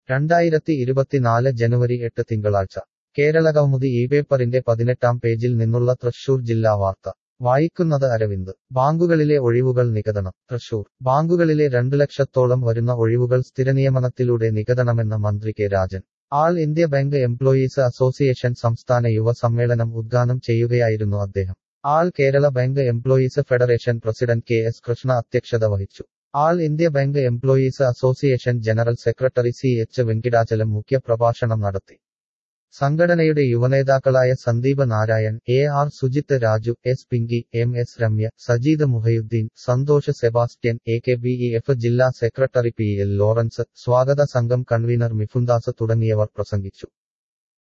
രണ്ടായിരത്തി ഇരുപത്തിനാല് ജനുവരി എട്ട് തിങ്കളാഴ്ച കേരളകൗമുദി ഈ പേപ്പറിന്റെ പതിനെട്ടാം പേജിൽ നിന്നുള്ള തൃശൂർ ജില്ലാ വാർത്ത വായിക്കുന്നത് അരവിന്ദ് ബാങ്കുകളിലെ ഒഴിവുകൾ നികതണം തൃശൂർ ബാങ്കുകളിലെ രണ്ടു ലക്ഷത്തോളം വരുന്ന ഒഴിവുകൾ സ്ഥിരനിയമനത്തിലൂടെ നികതണമെന്ന് മന്ത്രി K Rajan all India bank employees association സംസ്ഥാന യുവ സമ്മേളനം ഉദ്ഘാടനം ചെയ്യുകയായിരുന്നു അദ്ദേഹം all Kerala bank employees federation president K S Krishna അധ്യക്ഷത വഹിച്ചു all India bank employees association general secretary C H Venkitachalam മുഖ്യപ്രഭാഷണം നടത്തി സംഘടനയുടെ യുവനേതാക്കളായ Sandeep Narayan A R Sujith Raju S Pinky M S Ramya Sajeed Muhyuddin Santhosh Sebastian A K B E F ജില്ലാ സെക്രട്ടറി പി എൽ ലോറൻസ് സ്വാഗത സംഘം കൺവീനർ മിഫുന്ദാസ് തുടങ്ങിയവർ പ്രസംഗിച്ചു